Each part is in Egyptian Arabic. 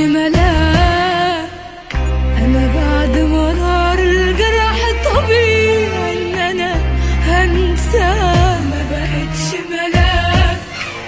ملاك أنا بعد مرار الجرح طبيعي إن أنا هنساك ما بقتش ملاك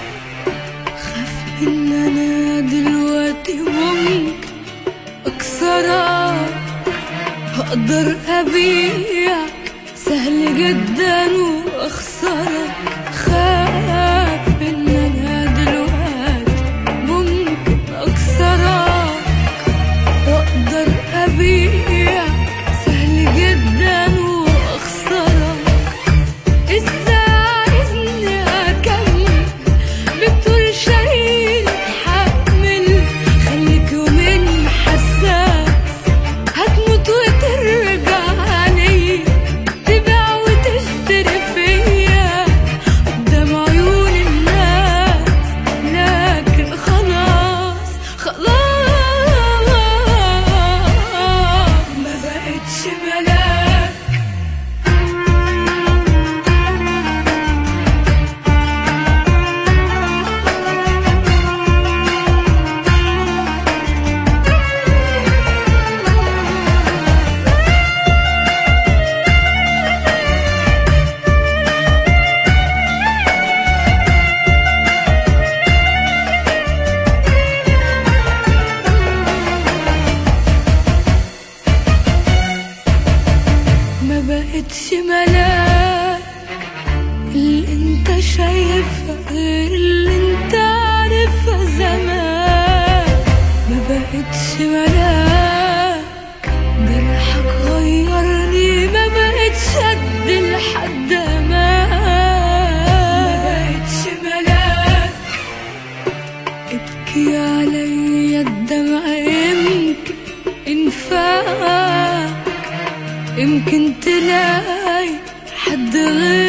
خاف إن أنا دلوقتي ممكن أكسرك هقدر أبيعك سهل جدا وأخسرك خاف إن أنا دلوقتي ممكن أكسرك وأقدر أبيعك سهل جدا وأخسرك إزاي عايزني أكمل بتقول شايل حمل خليك يومين حساس هتموت وترجع لي تبيع وتشتري فيا قدام عيون الناس لكن خلاص خلاص ما بقتش ملاك ما بقتش ملاك اللي انت شايفها غير اللي انت عارفها زمان ما بقتش ملاك جرحك غيرني ما بقتش قد لحد ما ما بقتش ملاك ابكي عليا الدمع يمكن ينفعك يمكن تلاقي حد غير